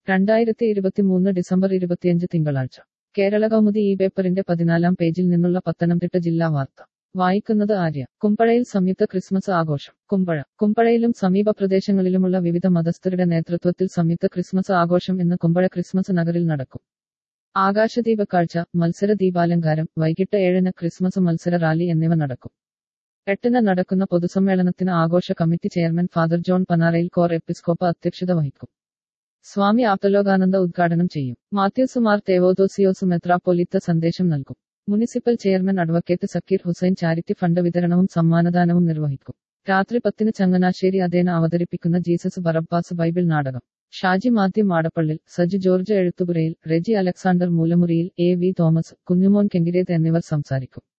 രണ്ടായിരത്തി ഇരുപത്തിമൂന്ന് ഡിസംബർ ഇരുപത്തിയഞ്ച് തിങ്കളാഴ്ച കേരള കൗമുദി ഈ പേപ്പറിന്റെ പതിനാലാം പേജിൽ നിന്നുള്ള പത്തനംതിട്ട ജില്ലാ വാർത്ത വായിക്കുന്നത് ആര്യ കുമ്പഴയിൽ സംയുക്ത ക്രിസ്മസ് ആഘോഷം കുമ്പഴ കുമ്പഴയിലും സമീപ പ്രദേശങ്ങളിലുമുള്ള വിവിധ മതസ്ഥരുടെ നേതൃത്വത്തിൽ സംയുക്ത ക്രിസ്മസ് ആഘോഷം ഇന്ന് കുമ്പഴ ക്രിസ്മസ് നഗറിൽ നടക്കും ആകാശദീപ കാഴ്ച മത്സര ദീപാലങ്കാരം വൈകിട്ട് ഏഴിന് ക്രിസ്മസ് മത്സര റാലി എന്നിവ നടക്കും എട്ടിന് നടക്കുന്ന പൊതുസമ്മേളനത്തിന് ആഘോഷ committee chairman father John Panarayil കോർ എപ്പിസ്കോപ്പ അധ്യക്ഷത വഹിക്കും സ്വാമി ആപ്തലോകാനന്ദ ഉദ്ഘാടനം ചെയ്യും മാത്യൂസുമാർ തേവോദോസിയോസ് മെത്രാപ്പൊലിത്ത സന്ദേശം നൽകും municipal chairman advocate Zakir Hussain charity fund വിതരണവും സമ്മാനദാനവും നിർവഹിക്കും രാത്രി പത്തിന് ചങ്ങനാശ്ശേരി അതേന അവതരിപ്പിക്കുന്ന ജീസസ് ബറബ്ബാസ് ബൈബിൾ നാടകം ഷാജി മാത്യു മാടപ്പള്ളിൽ സജി ജോർജ് എഴുത്തുപുരയിൽ റെജി അലക്സാണ്ടർ മൂലമുറിയിൽ എ വി തോമസ് കുഞ്ഞുമോൻ കെങ്കിരേത് എന്നിവർ സംസാരിക്കും